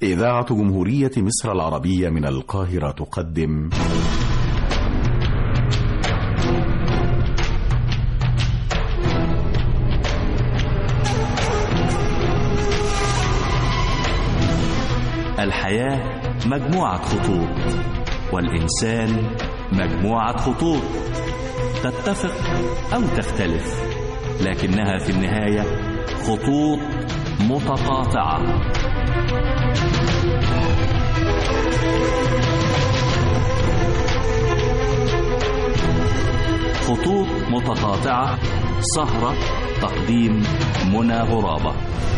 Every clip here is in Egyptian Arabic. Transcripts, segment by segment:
إذاعة جمهورية مصر العربية من القاهرة تقدم الحياة مجموعة خطوط والإنسان مجموعة خطوط تتفق أو تختلف لكنها في النهاية خطوط متقاطعة خطوط متقاطعة سهرة تقديم منى غرابة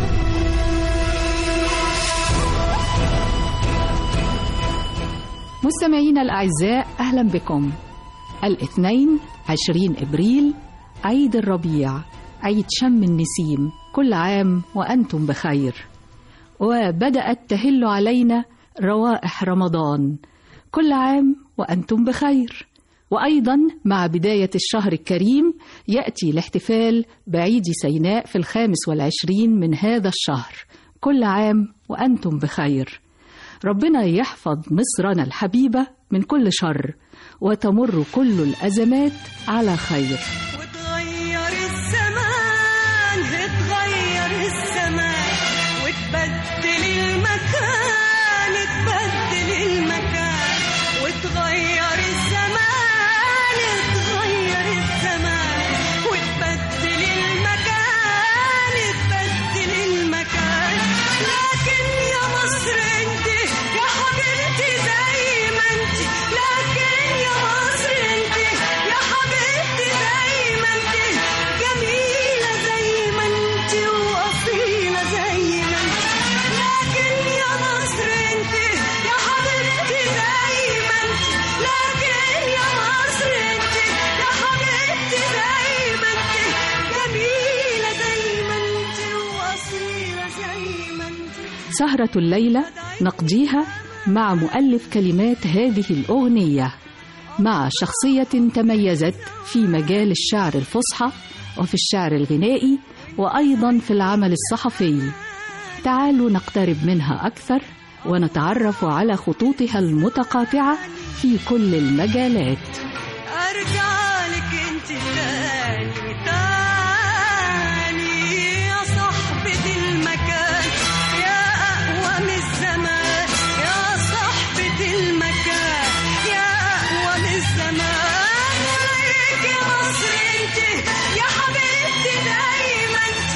مستمعينا الأعزاء أهلا بكم الاثنين عشرين إبريل عيد الربيع عيد شم النسيم كل عام وأنتم بخير وبدأت تهل علينا روائح رمضان كل عام وأنتم بخير وأيضا مع بداية الشهر الكريم يأتي الاحتفال بعيد سيناء في الخامس والعشرين من هذا الشهر كل عام وأنتم بخير ربنا يحفظ مصرنا الحبيبة من كل شر وتمر كل الأزمات على خير وتغير الزمان اتغير الزمان وتبدل المكان تبدل المكان وتغير الزمان اتغير الزمان وتبدل المكان تبدل المكان لكن يا مصر انت يا حبيبتي زي ما انت لكن يا مصر انت يا حبيبتي زي ما انت جميلة زي ما انت وأصيلة زي ما انت لكن يا مصر انت يا حبيبتي زي ما انت لكن يا مصر انت يا حبيبتي زي ما انت جميلة زي ما انت وأصيلة زي ما انت سهرة الليلة نقضيها مع مؤلف كلمات هذه الأغنية مع شخصية تميزت في مجال الشعر الفصحى وفي الشعر الغنائي وأيضا في العمل الصحفي تعالوا نقترب منها أكثر ونتعرف على خطوطها المتقاطعة في كل المجالات ارجع لك انت تاني تاني يا صاحبة المكان يا اقوى من الزمان يا صاحبة المكان يا اقوى من الزمان عليك يا مصر انت يا حبيبتي دايما انت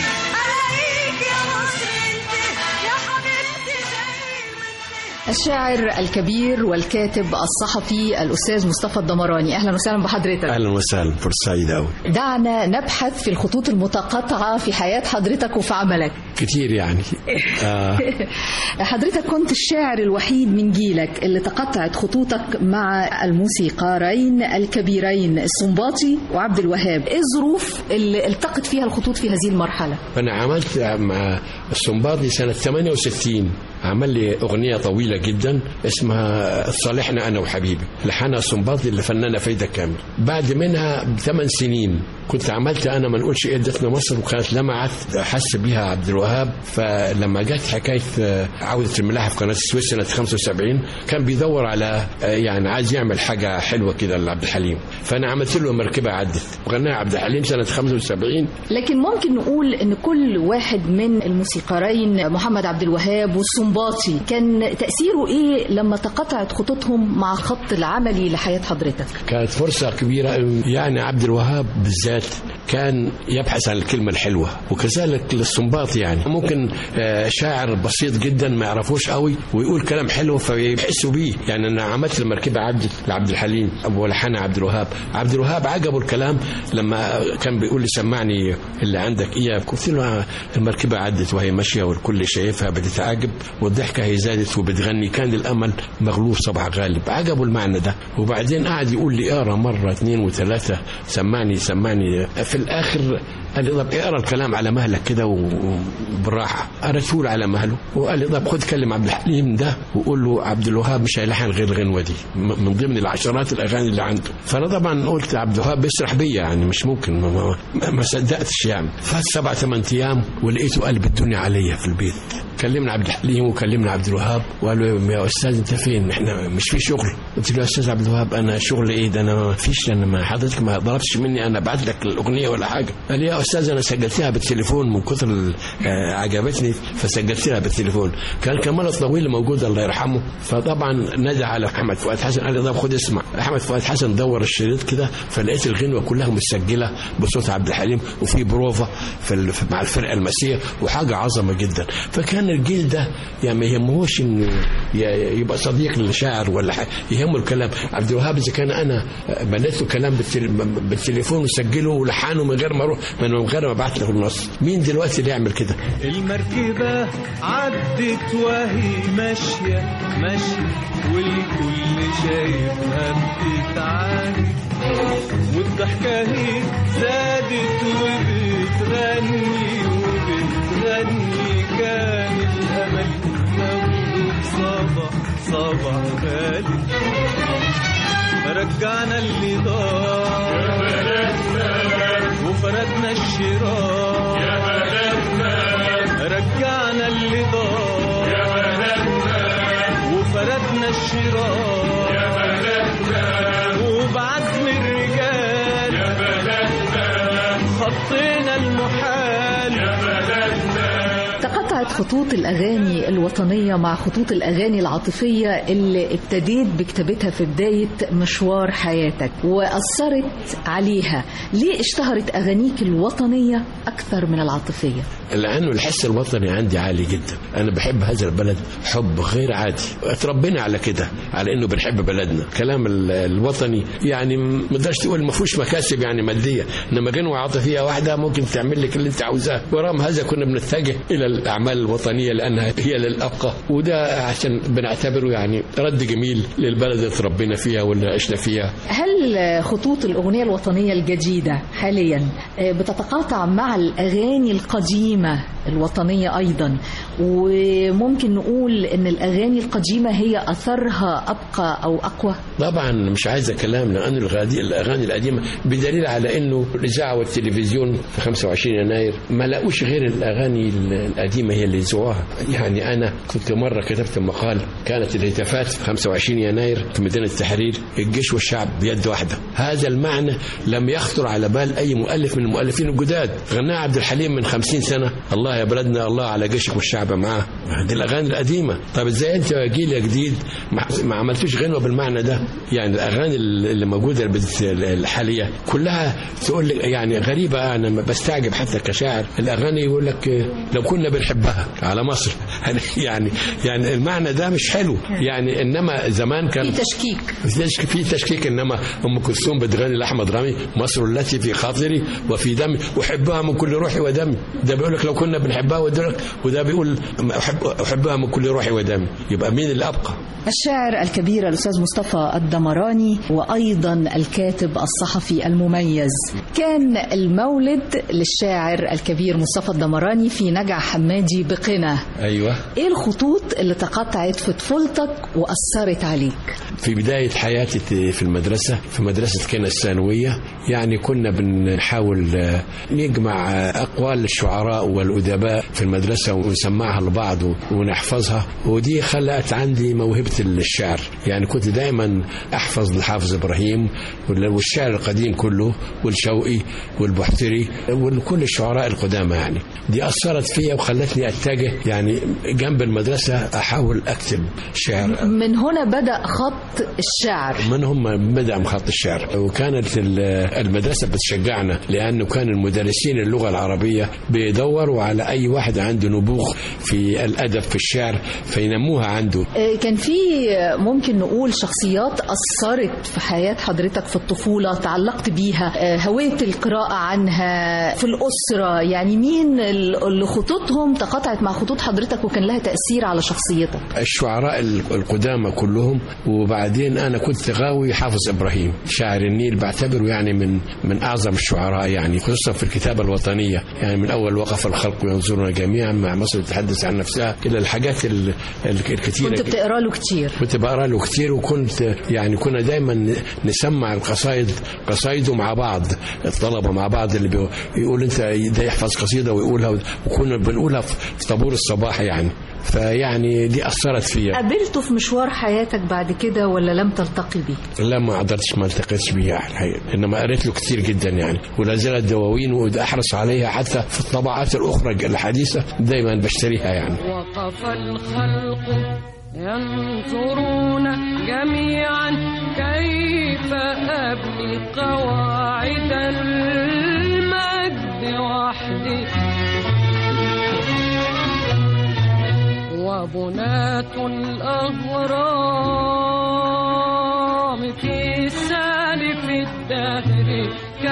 عليك يا مصر انت يا حبيبتي دايما انت الشاعر الكبير والكاتب الصحفي الأستاذ مصطفى الدمراني أهلا وسهلا بحضرتك اهلا وسهلا فرصه سعيده قوي دعنا نبحث في الخطوط المتقاطعة في حياة حضرتك وفي عملك كتير يعني آه حضرتك كنت الشاعر الوحيد من جيلك اللي تقطعت خطوطك مع الموسيقارين الكبيرين السنباطي وعبد الوهاب ايه الظروف اللي التقت فيها الخطوط في هذه المرحلة فانا عملت مع السنباطي سنه 68 عمل لي اغنيه طويله جدا اسمها صالحنا انا وحبيبي لحنها السنباطي اللي فنانه فايده كامل بعد منها بثمان سنين كنت عملت انا ما نقولش ايه ادتنا مصر وكانت لمعت حس بيها عبد الوهاب فلما جت حكايه آه، عوده الملاحه في قناه السويس سنه 75 كان بيدور على آه، يعني عايز يعمل حاجه حلوه كده لعبد الحليم فانا عملت له مركبه عدت وغناها عبد الحليم سنه 75 لكن ممكن نقول ان كل واحد من الموسيقارين محمد عبد الوهاب والسنباطي كان تأثيره ايه لما تقطعت خطوطهم مع الخط العملي لحياة حضرتك كانت فرصة كبيرة يعني عبد الوهاب بالذات كان يبحث عن الكلمة الحلوة وكذلك للسنباط يعني ممكن آه، شاعر بسيط جدا ما يعرفوش قوي ويقول كلام حلو فيحسوا بيه يعني انا عملت المركبة عدت لعبد الحليم ابو لحن عبد الوهاب عبد الوهاب عجبه الكلام لما كان بيقول لي سمعني اللي عندك اياه قلت له المركبة عدت وهي ماشية والكل شايفها بتتعجب والضحكة هي زادت وبتغني كان الامل مغلوب صبح غالب عجبه المعنى ده وبعدين قعد يقول لي اقرا مرة اثنين وثلاثة سمعني سمعني في الاخر قال لي طب اقرا الكلام على مهلك كده و- وبالراحه قريته له على مهله وقال لي طب خد كلم عبد الحليم ده وقول له عبد الوهاب مش هيلحن غير الغنوه دي م- من ضمن العشرات الاغاني اللي عنده فانا طبعا قلت عبد الوهاب بيسرح بيا يعني مش ممكن ما, ما, ما صدقتش يعني فات سبع ثمان ايام ولقيته قلب الدنيا عليا في البيت كلمنا عبد الحليم وكلمنا عبد الوهاب وقالوا يا استاذ انت فين احنا مش في شغل قلت له يا استاذ عبد الوهاب انا شغل ايه ده انا ما فيش انا ما حضرتك ما ضربتش مني انا ابعت لك الاغنيه ولا حاجه قال لي يا استاذ انا سجلتها بالتليفون من كثر ال- آه، عجبتني فسجلت لها بالتليفون كان كمال الطويل موجود الله يرحمه فطبعا نادى على احمد فؤاد حسن قال لي طب خد اسمع احمد فؤاد حسن دور الشريط كده فلقيت الغنوه كلها متسجله بصوت عبد الحليم وفي بروفا في ال- في- مع الفرقه المسيه وحاجه عظمه جدا فكان الجيل ده يعني ما يهمهوش انه ي- يبقى صديق للشاعر ولا حاجه يهمه الكلام عبد الوهاب اذا كان انا بنيت له كلام بالتل- بالتليفون وسجله ولحنه من غير ما اروح من غير ما ابعت له النص مين دلوقتي اللي يعمل كده المركبة عدت وهي ماشية ماشية والكل شايفها بتتعاني والضحكة هي زادت وبتغني وبتغني كان الأمل زود صبع صبع غالي رجعنا اللي ضاع وفردنا الشراع رجعنا اللي ضاع وفردنا الشراع وبعزم الرجال خطينا المحال تقطعت خطوط الأغاني الوطنية مع خطوط الأغاني العاطفية اللي ابتديت بكتابتها في بداية مشوار حياتك وأثرت عليها ليه اشتهرت أغانيك الوطنية أكثر من العاطفية؟ لانه الحس الوطني عندي عالي جدا انا بحب هذا البلد حب غير عادي اتربينا على كده على انه بنحب بلدنا كلام ال- الوطني يعني ما تقدرش تقول ما فيهوش مكاسب يعني ماديه انما غنوه عاطفيه واحده ممكن تعمل لك اللي انت عاوزاه ورغم هذا كنا بنتجه الى الاعمال الوطنيه لانها هي للابقى وده عشان بنعتبره يعني رد جميل للبلد اللي اتربينا فيها واللي عشنا فيها هل خطوط الأغنية الوطنية الجديدة حاليا بتتقاطع مع الأغاني القديمة الوطنية أيضا وممكن نقول أن الأغاني القديمة هي أثرها أبقى أو أقوى طبعا مش عايزه كلام لان الغادي الاغاني القديمه بدليل على انه الاذاعه والتلفزيون في 25 يناير ما لقوش غير الاغاني القديمه هي اللي يذوعوها يعني انا كنت مره كتبت مقال كانت الهتافات في 25 يناير في ميدان التحرير الجيش والشعب بيد واحده هذا المعنى لم يخطر على بال اي مؤلف من المؤلفين الجداد غناها عبد الحليم من 50 سنه الله يا بلدنا الله على جيشك والشعب معاه دي الاغاني القديمه طب ازاي انت يا جيل يا جديد ما ما عملتوش غنوه بالمعنى ده يعني الاغاني اللي موجوده البت- الحاليه كلها تقول لك يعني غريبه انا بستعجب حتى كشاعر الاغاني يقول لك لو كنا بنحبها على مصر يعني يعني المعنى ده مش حلو يعني انما زمان كان في تشكيك تشك- في تشكيك انما ام كلثوم بتغني لاحمد رامي مصر التي في خاطري وفي دمي احبها من كل روحي ودمي ده بيقول لك لو كنا بنحبها وده وده بيقول أحب احبها من كل روحي ودمي يبقى مين اللي ابقى الشاعر الكبير الأستاذ مصطفى الدمراني وأيضا الكاتب الصحفي المميز كان المولد للشاعر الكبير مصطفى الدمراني في نجع حمادي بقنا ايوه إيه الخطوط اللي تقطعت في طفولتك وأثرت عليك في بداية حياتي في المدرسة في مدرسة كنا الثانوية يعني كنا بنحاول آه، نجمع آه، أقوال الشعراء والأدباء في المدرسة ونسمعها لبعض ونحفظها ودي خلقت عندي موهبة الشعر يعني كنت دايما أحفظ لحافظ إبراهيم والشعر القديم كله والشوقي والبحتري وكل الشعراء القدامى يعني دي أثرت فيا وخلتني أتجه يعني جنب المدرسة أحاول أكتب شعر من هنا بدأ خط الشعر منهم بدأ من خط الشعر وكانت ال- المدرسة بتشجعنا لأنه كان المدرسين اللغة العربية بيدوروا على أي واحد عنده نبوغ في الأدب في الشعر فينموها عنده آه، كان في آه، ممكن نقول شخصيات أثرت في حياة حضرتك في الطفولة تعلقت بيها آه، هوية القراءة عنها في الأسرة يعني مين ال- اللي خطوطهم تقاطعت مع خطوط حضرتك وكان لها تأثير على شخصيتك الشعراء ال- القدامى كلهم وبعدين أنا كنت غاوي حافظ إبراهيم شاعر النيل بعتبره يعني من من أعظم الشعراء يعني خصوصا في الكتابة الوطنية يعني من أول وقف الخلق ينظرون جميعا مع مصر تتحدث عن نفسها إلى الحاجات ال- ال- الكثيرة كنت بتقرا له كتير كنت بقرا له كتير وكنت يعني كنا دايما نسمع القصايد قصايده مع بعض الطلبه مع بعض اللي بيقول انت ده يحفظ قصيده ويقولها وكنا بنقولها في في طابور الصباح يعني فيعني دي اثرت فيا قابلته في مشوار حياتك بعد كده ولا لم تلتقي بيه لا ما قدرتش ما التقيتش بيها الحقيقه انما قريت له كتير جدا يعني ولا زالت دواوين واحرص عليها حتى في الطبعات الاخرى الحديثه دايما بشتريها يعني وقف الخلق ينظرون جميعا كيف أبني قواعد المجد وحدي وبناة الأهرام في سالف الدهر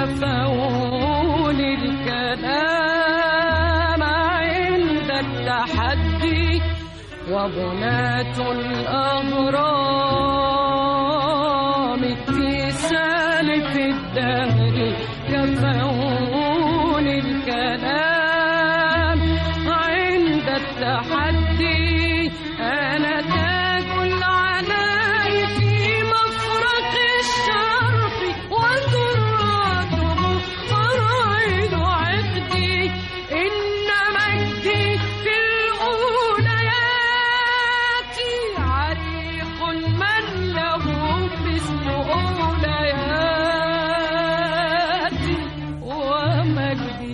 كفون الكلام عند التحدي وبناة الأهرام في سالف الدهر كفون الكلام عند التحدي أنا تاج العناء في مفرق الشرق وذراته فراعد عقدي إن مجدي في الأوليات عريق من له مثل أولياتي ومجدي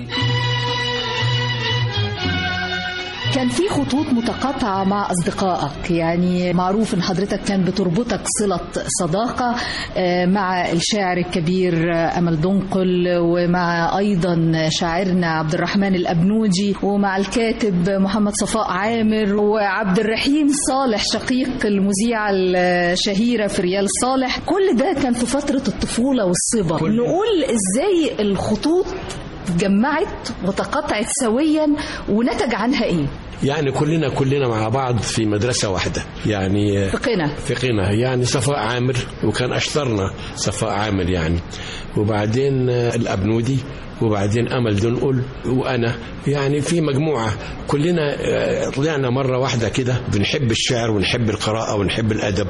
كان في خطوط متقاطعة مع أصدقائك يعني معروف أن حضرتك كان بتربطك صلة صداقة آه، مع الشاعر الكبير آه، أمل دنقل ومع أيضا شاعرنا عبد الرحمن الأبنوجي ومع الكاتب محمد صفاء عامر وعبد الرحيم صالح شقيق المذيعة الشهيرة في ريال صالح كل ده كان في فترة الطفولة والصبا كل- نقول إزاي الخطوط اتجمعت وتقاطعت سويا ونتج عنها ايه؟ يعني كلنا كلنا مع بعض في مدرسه واحده يعني فقنا في قنا يعني صفاء عامر وكان اشطرنا صفاء عامر يعني وبعدين آه، الابنودي وبعدين امل دنقل وانا يعني في مجموعه كلنا آه، طلعنا مره واحده كده بنحب الشعر ونحب القراءه ونحب الادب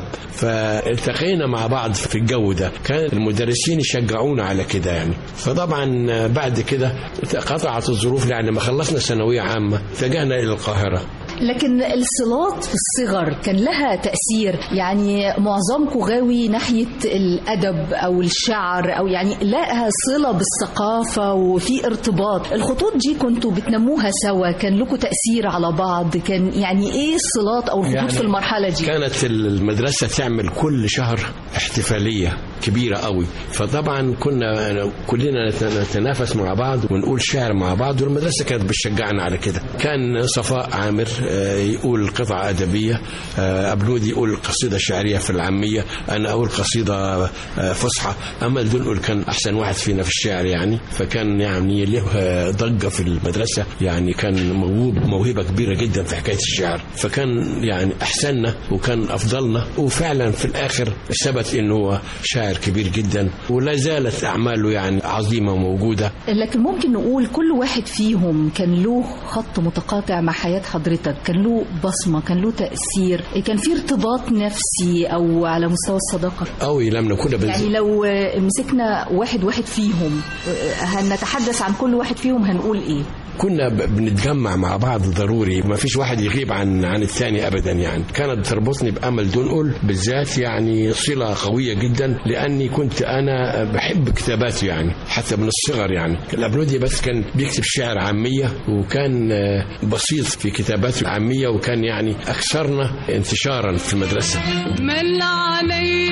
فالتقينا مع بعض في الجو ده كان المدرسين يشجعونا على كده يعني فطبعا آه، بعد كده قطعت الظروف يعني لما خلصنا ثانويه عامه اتجهنا الى القاهره لكن الصلات في الصغر كان لها تأثير يعني معظمكم غاوي ناحية الأدب أو الشعر أو يعني لها صلة بالثقافة وفي ارتباط الخطوط دي كنتوا بتنموها سوا كان لكم تأثير على بعض كان يعني إيه الصلات أو الخطوط يعني في المرحلة دي كانت المدرسة تعمل كل شهر احتفالية كبيرة قوي فطبعا كنا كلنا نت- نتنافس مع بعض ونقول شعر مع بعض والمدرسة كانت بتشجعنا على كده كان صفاء عامر آه، يقول قطعة أدبية آه، أبنودي يقول قصيدة شعرية في العامية أنا أقول قصيدة آه، فصحى أمل دنقل كان أحسن واحد فينا في الشعر يعني فكان يعني له آه، ضجة في المدرسة يعني كان موهوب موهبة كبيرة جدا في حكاية الشعر فكان يعني أحسننا وكان أفضلنا وفعلا في الآخر ثبت إنه هو شاعر كبير جدا ولا زالت أعماله يعني عظيمة وموجودة لكن ممكن نقول كل واحد فيهم كان له خط متقاطع مع حياة حضرتك كان له بصمة كان له تأثير كان في ارتباط نفسي أو على مستوى الصداقة قوي لما كنا يعني بنزل لو آه، مسكنا واحد واحد فيهم آه، هنتحدث عن كل واحد فيهم هنقول ايه كنا ب- بنتجمع مع بعض ضروري ما فيش واحد يغيب عن عن الثاني ابدا يعني كانت تربطني بامل دنقل بالذات يعني صله قويه جدا لاني كنت انا بحب كتاباته يعني حتى من الصغر يعني الابنودي بس كان بيكتب شعر عاميه وكان آه، بسيط في كتاباته العاميه وكان يعني اكثرنا انتشارا في المدرسه مل علي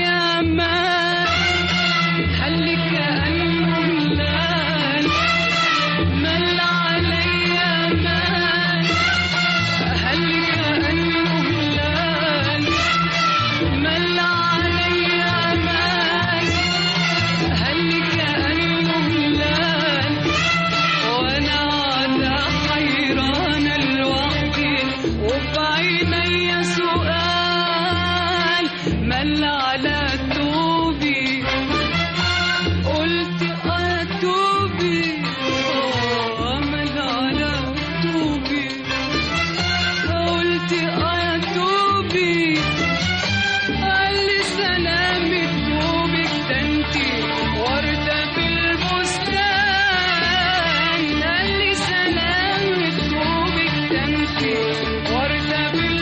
ما خليك كأنه ملال مل علي ما خليك كأنه ملال مل علي ما خليك كأنه ملال وانا على حيران لوحدي وبعيني سؤال مل على توبي قلت اتوبي آه، مل على توبي قلت اتوبي قال لي سلامة توبك ده انتي وردة بالبستان قال لي سلامة توبك ده انتي وردة بالبستان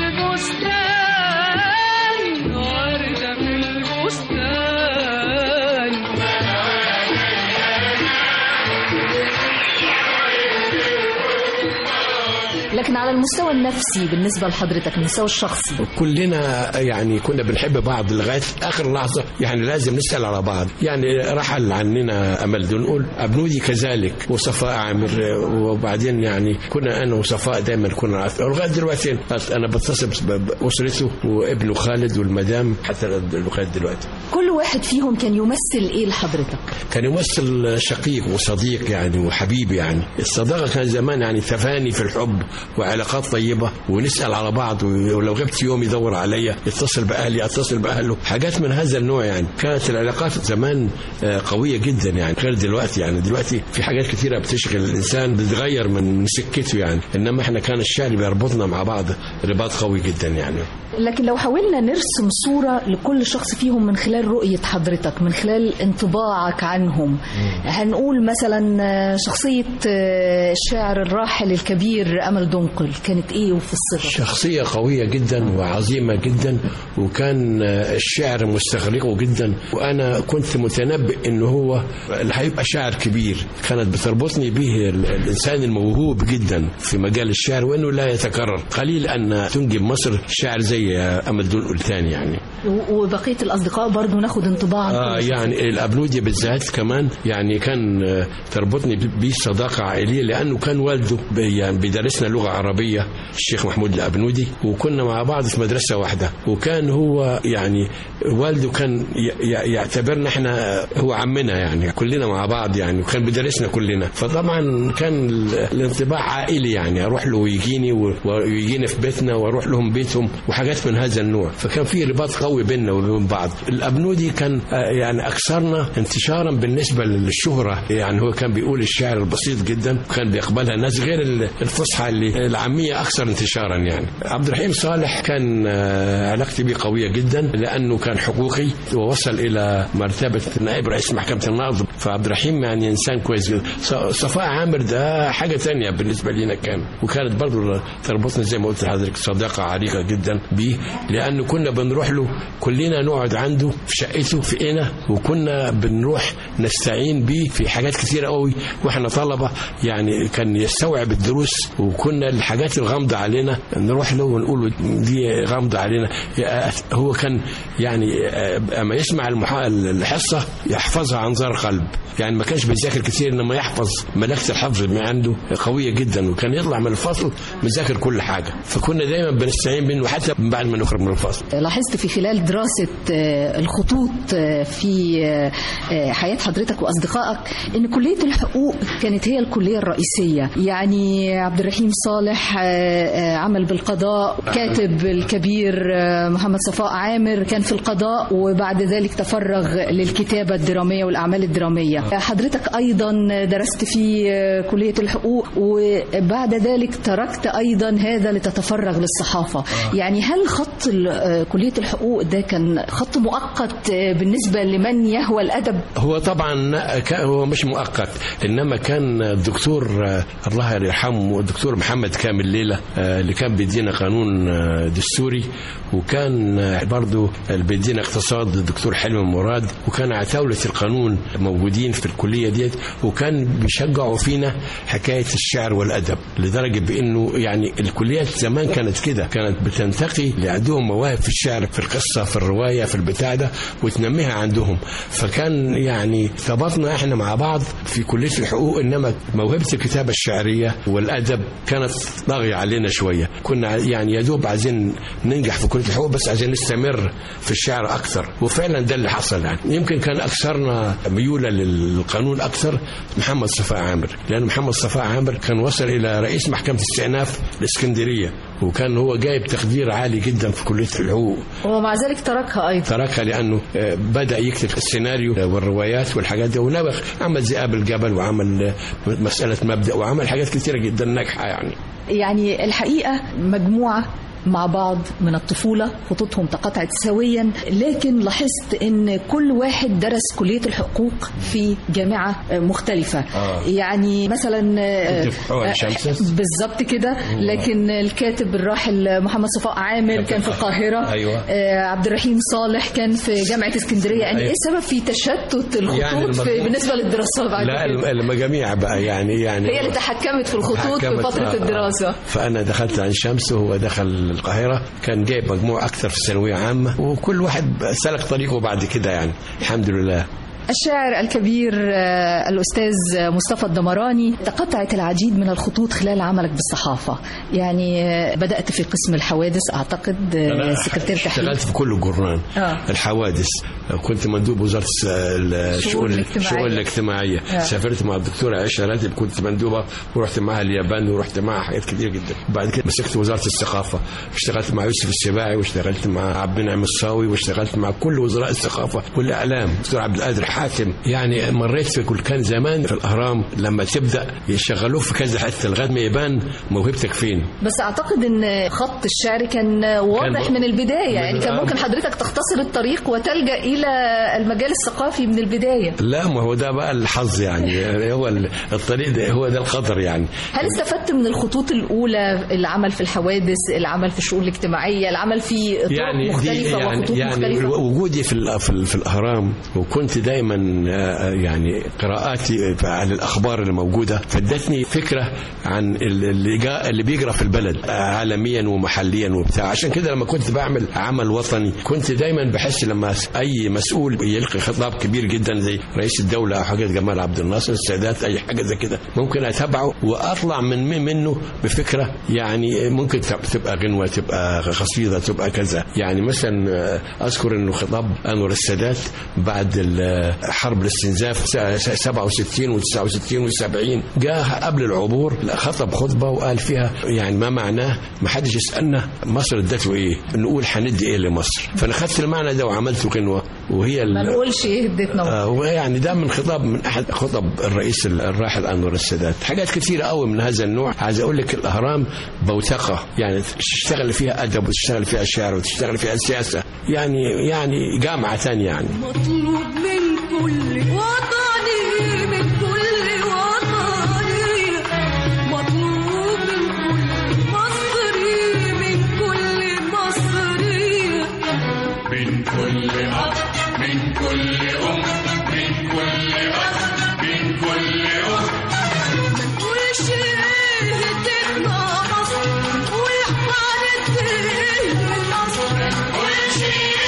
لكن على المستوى النفسي بالنسبة لحضرتك المستوى الشخصي كلنا يعني كنا بنحب بعض لغايه اخر لحظه يعني لازم نسال على بعض يعني رحل عننا امل نقول ابنودي كذلك وصفاء عامر وبعدين يعني كنا انا وصفاء دايما كنا عارف- لغايه دلوقتي انا بتصل ب- باسرته وابنه خالد والمدام حتى لغايه دلوقتي كل واحد فيهم كان يمثل ايه لحضرتك كان يمثل شقيق وصديق يعني وحبيب يعني الصداقه كان زمان يعني تفاني في الحب وعلاقات طيبه ونسال على بعض ولو غبت يوم يدور عليا يتصل باهلي اتصل باهله حاجات من هذا النوع يعني كانت العلاقات زمان آه، قويه جدا يعني غير دلوقتي يعني دلوقتي في حاجات كثيره بتشغل الانسان بتغير من من سكته يعني انما احنا كان الشعر بيربطنا مع بعض رباط قوي جدا يعني لكن لو حاولنا نرسم صورة لكل شخص فيهم من خلال رؤية حضرتك من خلال انطباعك عنهم هنقول مثلا آه، شخصية آه، الشاعر الراحل الكبير أمل دنقل كانت ايه وفي الصغر شخصية قوية جدا وعظيمة جدا وكان آه، الشعر مستغرقه جدا وأنا كنت متنبئ إنه هو اللي هيبقى شاعر كبير كانت بتربطني به ال- الإنسان الموهوب جدا في مجال الشعر وإنه لا يتكرر قليل أن تنجب مصر شاعر زي آه، أمل دنقل تاني يعني و- وبقية الأصدقاء برضو ناخد انطباع عن آه كل شخص. يعني الابنودي بالذات كمان يعني كان آه، تربطني ب- بيه صداقه عائليه لانه كان والده بي- يعني بيدرسنا لغه عربيه الشيخ محمود الابنودي وكنا مع بعض في مدرسه واحده وكان هو يعني والده كان ي- ي- يعتبرنا احنا هو عمنا يعني كلنا مع بعض يعني وكان بيدرسنا كلنا فطبعا كان ال- الانطباع عائلي يعني اروح له ويجيني و- ويجينا في بيتنا واروح لهم بيتهم وحاجات من هذا النوع فكان في رباط قوي بيننا وبين بعض الابنودي كان آه، يعني اكثرنا انتشارا بالنسبه للشهره يعني هو كان بيقول الشعر البسيط جدا وكان بيقبلها الناس غير ال- الفصحى اللي العاميه اكثر انتشارا يعني عبد الرحيم صالح كان آه، علاقتي بيه قويه جدا لانه كان حقوقي ووصل الى مرتبه نائب رئيس محكمه النقض فعبد الرحيم يعني انسان كويس جدا ص- صفاء عامر ده حاجه ثانيه بالنسبه لنا كان وكانت برضه تربطنا زي ما قلت لحضرتك صداقه عريقه جدا بيه لانه كنا بنروح له كلنا نقعد عنده في شقته في قنا وكنا بنروح نستعين بيه في حاجات كثيره قوي واحنا طلبه يعني كان يستوعب الدروس وكنا الحاجات الغامضه علينا نروح له ونقول له دي غامضه علينا يا- هو كان يعني آه، اما يسمع المحا... الحصه يحفظها عن ظهر قلب يعني ما كانش بيذاكر كتير انما يحفظ ملكه الحفظ من عنده قويه جدا وكان يطلع من الفصل مذاكر كل حاجه فكنا دايما بنستعين منه حتى بعد ما نخرج من الفصل لاحظت في خلال دراسة آه، الخطوط آه، في آه، آه، حياة حضرتك وأصدقائك أن كلية الحقوق كانت هي الكلية الرئيسية يعني عبد الرحيم صالح آه، آه، عمل بالقضاء كاتب الكبير آه، محمد صفاء عامر كان في القضاء وبعد ذلك تفرغ للكتابة الدرامية والأعمال الدرامية حضرتك أيضا درست في آه، كلية الحقوق وبعد ذلك تركت أيضا هذا لتتفرغ للصحافة يعني هل خط ال- آه، كلية الحقوق ده كان خط مؤقت آه، بالنسبة لمن يهوى الأدب هو طبعا كان هو مش مؤقت انما كان الدكتور آه، الله يرحمه الدكتور محمد كامل ليله آه، اللي كان بيدينا قانون آه، دستوري وكان آه، برضو اللي بيدينا اقتصاد الدكتور حلمي مراد وكان عتاولة القانون موجودين في الكلية ديت وكان بيشجعوا فينا حكاية الشعر والأدب لدرجة بأنه يعني الكليات زمان كانت كده كانت بتنتقي اللي عندهم مواهب في الشعر في القصة في الرواية في البتاع ده وتنميها عندهم فكان يعني ثبتنا احنا مع بعض في كلية الحقوق انما موهبة الكتابة الشعرية والأدب كانت طاغية علينا شوية كنا يعني يا دوب عايزين ننجح في كلية الحقوق بس عايزين نستمر في الشعر أكثر وفعلا ده اللي حصل يعني يمكن كان أكثرنا ميولا للقانون أكثر محمد صفاء عامر لأن محمد صفاء عامر كان وصل إلى رئيس محكمة استئناف الإسكندرية وكان هو جايب تقدير عالي جدا في كلية الحقوق ومع ذلك تركها أيضا تركها لانه آه، بدا يكتب السيناريو والروايات والحاجات دي ونبغ عمل ذئاب الجبل وعمل آه، مساله مبدا وعمل حاجات كثيره جدا ناجحه يعني يعني الحقيقة مجموعة مع بعض من الطفولة خطوطهم تقاطعت سويا لكن لاحظت ان كل واحد درس كلية الحقوق في جامعة مختلفة آه. يعني مثلا كنت في حوار شمس. بالظبط كده لكن الكاتب الراحل محمد صفاء عامر كان في القاهرة أيوة. آه، عبد الرحيم صالح كان في جامعة اسكندرية يعني أيوة. ايه السبب في تشتت الخطوط يعني في المجموع- بالنسبة للدراسة بعد لا كده؟ المجاميع بقى يعني يعني هي اللي تحكمت في الخطوط في حكمت- فترة آه، الدراسة آه. فانا دخلت عين شمس وهو دخل القاهره كان جايب مجموع اكثر في ثانويه عامه وكل واحد سلك طريقه بعد كده يعني الحمد لله الشاعر الكبير آه، الأستاذ مصطفى الدمراني تقطعت العديد من الخطوط خلال عملك بالصحافة يعني آه، بدأت في قسم الحوادث أعتقد آه، سكرتير تحرير اشتغلت في كل الجورنال آه. الحوادث كنت مندوب وزاره الس- الشؤون الاجتماعية. الشؤون الاجتماعيه آه. سافرت مع الدكتوره عائشه راتب كنت مندوبه ورحت معها اليابان ورحت معها حاجات كتير جدا بعد كده مسكت وزاره الثقافه اشتغلت مع يوسف السباعي واشتغلت مع عبد المنعم الصاوي واشتغلت مع كل وزراء الثقافه والاعلام دكتور عبد القادر حاتم يعني مريت في كل كان زمان في الاهرام لما تبدا يشغلوك في كذا حته لغايه ما يبان موهبتك فين بس أعتقد أن خط الشعر كان واضح كان- من البداية يعني كان آه. ممكن حضرتك تختصر الطريق وتلجأ إلى المجال الثقافي من البداية لا ما هو ده بقى الحظ يعني هو الطريق ده هو ده القدر يعني هل استفدت من الخطوط الأولى العمل في الحوادث العمل في الشؤون الاجتماعية العمل في طرق يعني دي مختلفة يعني وخطوط يعني مختلفة وجودي في ال- في, ال- في الاهرام وكنت دايما آه، يعني قراءاتي عن الاخبار اللي موجوده فادتني فكره عن ال- اللي جا اللي بيجرى في البلد آه، عالميا ومحليا وبتاع عشان كده لما كنت بعمل عمل وطني كنت دايما بحس لما اي مسؤول يلقي خطاب كبير جدا زي رئيس الدوله او حاجه جمال عبد الناصر السادات اي حاجه زي كده ممكن اتابعه واطلع من منه بفكره يعني ممكن تبقى غنوه تبقى قصيده تبقى كذا يعني مثلا آه، اذكر انه خطاب انور السادات بعد ال- حرب الاستنزاف س- س- 67 و69 و70 جاء قبل العبور خطب خطبه وقال فيها يعني ما معناه ما حدش يسالنا مصر ادته ايه نقول هندي ايه لمصر فانا خدت المعنى ده وعملته غنوه وهي ال- ما نقولش ايه اديتنا آه، ويعني ده من خطاب من احد خطب الرئيس الراحل انور السادات حاجات كثيره قوي من هذا النوع عايز اقول لك الاهرام بوثقه يعني تشتغل فيها ادب وتشتغل فيها شعر وتشتغل فيها سياسه يعني يعني جامعه ثانيه يعني مطلوب من كل وطني من كل وطني مطلوب من كل مصري من كل مصري من كل أب من كل أم من كل أب من كل أخت وش هتبقى مصر والحارة ايه مصر وش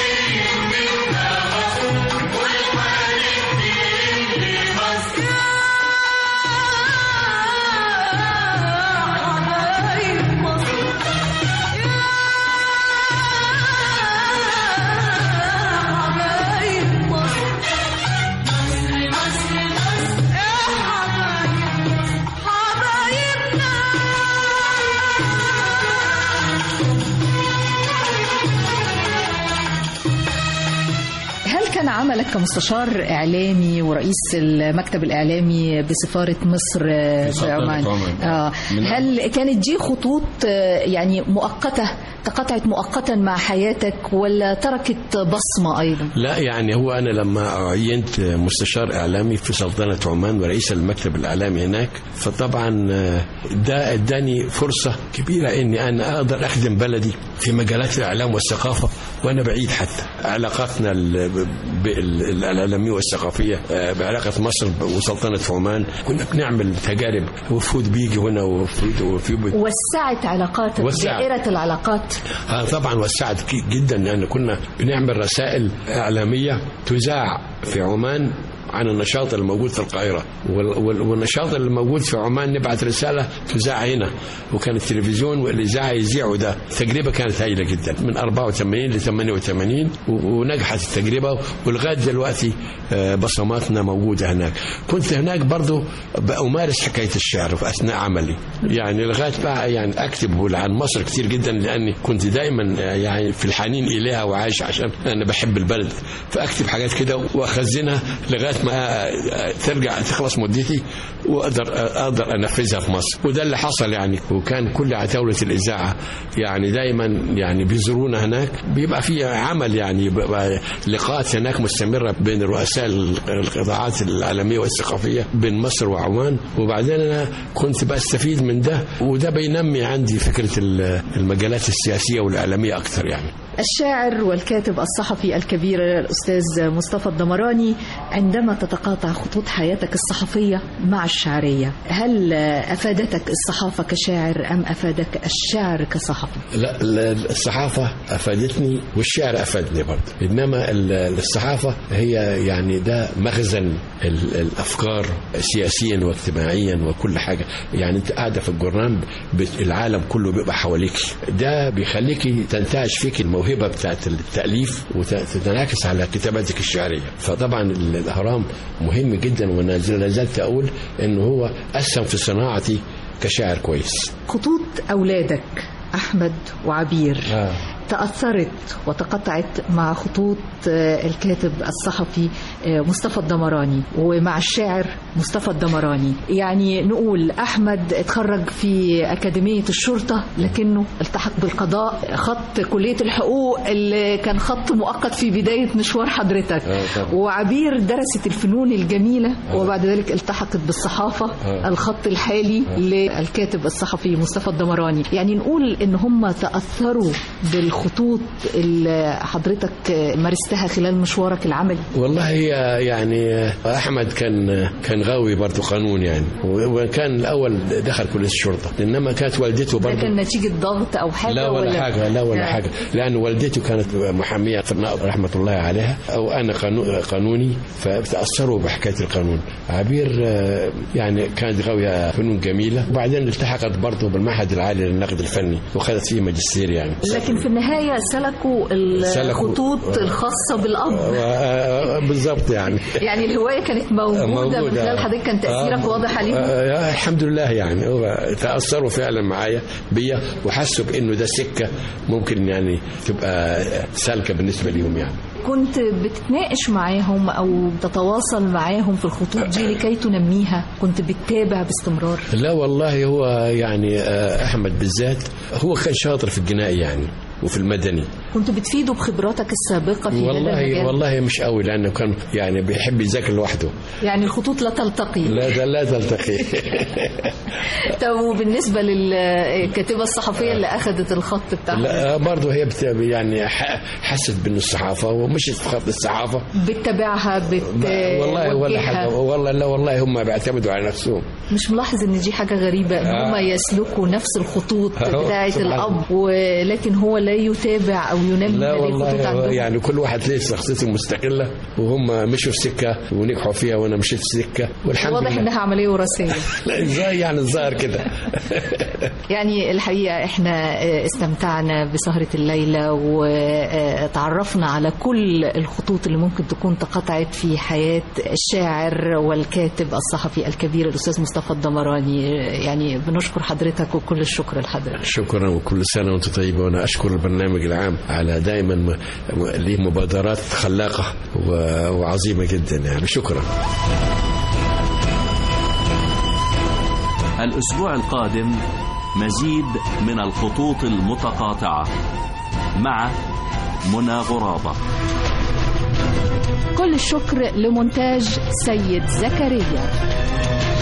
هل كان عملك كمستشار إعلامي ورئيس المكتب الإعلامي بسفارة مصر آه، في سلطنة عمان عمان. آه، من- هل كانت دي خطوط آه، يعني مؤقتة تقطعت مؤقتا مع حياتك ولا تركت بصمة أيضا لا يعني هو انا لما عينت مستشار اعلامي في سلطنه عمان ورئيس المكتب الاعلامي هناك فطبعا آه، ده اداني فرصه كبيره اني انا اقدر اخدم بلدي في مجالات الاعلام والثقافه وانا بعيد حتى علاقاتنا ال- ب- ال- الاعلاميه والثقافيه آه، بعلاقه مصر وسلطنه عمان كنا بنعمل تجارب وفود بيجي هنا وفود وفي وسعت علاقاتك وسعت. دائرة العلاقات آه طبعا وسعت ك- جدا لان كنا بنعمل رسائل اعلاميه تذاع في عمان عن النشاط الموجود في القاهره وال- وال- والنشاط اللي موجود في عمان نبعت رساله تذاع هنا وكان التلفزيون والاذاعه يذيعوا ده التجربه كانت هائله جدا من 84 ل 88 و- ونجحت التجربه ولغايه دلوقتي آه، بصماتنا موجوده هناك كنت هناك برضو بأمارس حكايه الشعر في اثناء عملي يعني لغايه بقى يعني اكتب عن مصر كتير جدا لاني كنت دايما آه، يعني في الحنين اليها وعايش عشان انا بحب البلد فاكتب حاجات كده واخزنها لغايه ما آه، آه، ترجع تخلص مدتي واقدر آه، اقدر انفذها في مصر وده اللي حصل يعني وكان كل عتاوله الاذاعه يعني دايما يعني بيزورونا هناك بيبقى في عمل يعني بيبقى لقاءات هناك مستمره بين رؤساء القطاعات العالميه والثقافيه بين مصر وعمان وبعدين انا كنت بستفيد من ده وده بينمي عندي فكره ال- المجالات السياسيه والاعلاميه اكثر يعني الشاعر والكاتب الصحفي الكبير الأستاذ مصطفى الدمراني عندما تتقاطع خطوط حياتك الصحفية مع الشعرية هل أفادتك الصحافة كشاعر أم أفادك الشعر كصحفي؟ لا ال- الصحافة أفادتني والشعر أفادني برضه إنما ال- الصحافة هي يعني ده مخزن ال- الأفكار سياسيا واجتماعيا وكل حاجة يعني أنت قاعدة في الجرنان بت- العالم كله بيبقى حواليك ده بيخليكي تنتعش فيك الموهبة بتاعت التأليف وتتنعكس على كتاباتك الشعرية فطبعا ال- الأهرام مهم جدا وأنا لا زلت أقول إن هو أسهم في صناعتي كشاعر كويس خطوط أولادك أحمد وعبير آه. تأثرت وتقطعت مع خطوط آه، الكاتب الصحفي آه، مصطفى الدمراني ومع الشاعر مصطفى الدمراني يعني نقول أحمد اتخرج في أكاديمية الشرطة لكنه التحق بالقضاء خط كلية الحقوق اللي كان خط مؤقت في بداية مشوار حضرتك آه، طبعا. وعبير درست الفنون الجميلة وبعد ذلك التحقت بالصحافة آه. الخط الحالي للكاتب الصحفي مصطفى الدمراني يعني نقول ان هم تأثروا بالخطوط اللي حضرتك مارستها خلال مشوارك العملي والله يعني احمد كان كان غاوي برضه قانون يعني وكان الاول دخل كليه الشرطه انما كانت والدته ده برضه كان نتيجة ضغط او حاجة لا ولا حاجة لا ولا آه. حاجة لأن والدته كانت محامية في النقض رحمة الله عليها أو أنا قانو- قانوني فتأثروا بحكاية القانون عبير آه، يعني كانت غاوية فنون جميلة وبعدين التحقت برضه بالمعهد العالي للنقد الفني وخذت فيه ماجستير يعني لكن في النهاية سلكوا سلكوا. الخطوط الخاصة بالأب آه، بالظبط يعني يعني الهواية كانت موجودة, من خلال حضرتك كان تأثيرك آه، واضح عليهم آه، آه، الحمد لله يعني هو تأثروا فعلا معايا بيا وحسوا بأنه ده سكة ممكن يعني تبقى سالكة بالنسبة ليهم يعني كنت بتتناقش معاهم او تتواصل معاهم في الخطوط دي لكي تنميها كنت بتتابع باستمرار لا والله هو يعني آه، أحمد بالذات هو كان شاطر في الجنائي يعني وفي المدني كنت بتفيده بخبراتك السابقة في هذا والله المجال والله مش قوي لأنه كان يعني بيحب يذاكر لوحده يعني الخطوط لا تلتقي لا ده لا تلتقي طب وبالنسبة للكاتبة الصحفية اللي أخذت الخط بتاعها لا برضه هي بت يعني ح- حست بأنه الصحافة ومشيت في خط الصحافة بتتابعها بت ما- والله ولا وجهها. حاجة والله لا والله هم بيعتمدوا على نفسهم مش ملاحظ ان دي حاجة غريبة ان آه. هم يسلكوا نفس الخطوط أهو، بتاعة سبحان الأب ولكن هو لا يتابع أو ينمي لا هذه الخطوط والله عندهم يعني كل واحد ليه شخصيته المستقلة وهم مشوا في سكة ونجحوا فيها وأنا مشيت في سكة والحمد واضح لله انها عملية وراثية لا ازاي يعني الظاهر كده يعني الحقيقة احنا آه، استمتعنا بسهرة الليلة وتعرفنا على كل الخطوط اللي ممكن تكون تقطعت في حياة الشاعر والكاتب الصحفي الكبير الأستاذ مصطفى الدمراني يعني بنشكر حضرتك وكل الشكر لحضرتك شكرا وكل سنة وانت طيبة وأنا أشكر البرنامج العام على دائما م- م- ليه مبادرات خلاقة و- وعظيمة جدا يعني شكرا الأسبوع القادم مزيد من الخطوط المتقاطعة مع منى غرابة كل الشكر لمونتاج سيد زكريا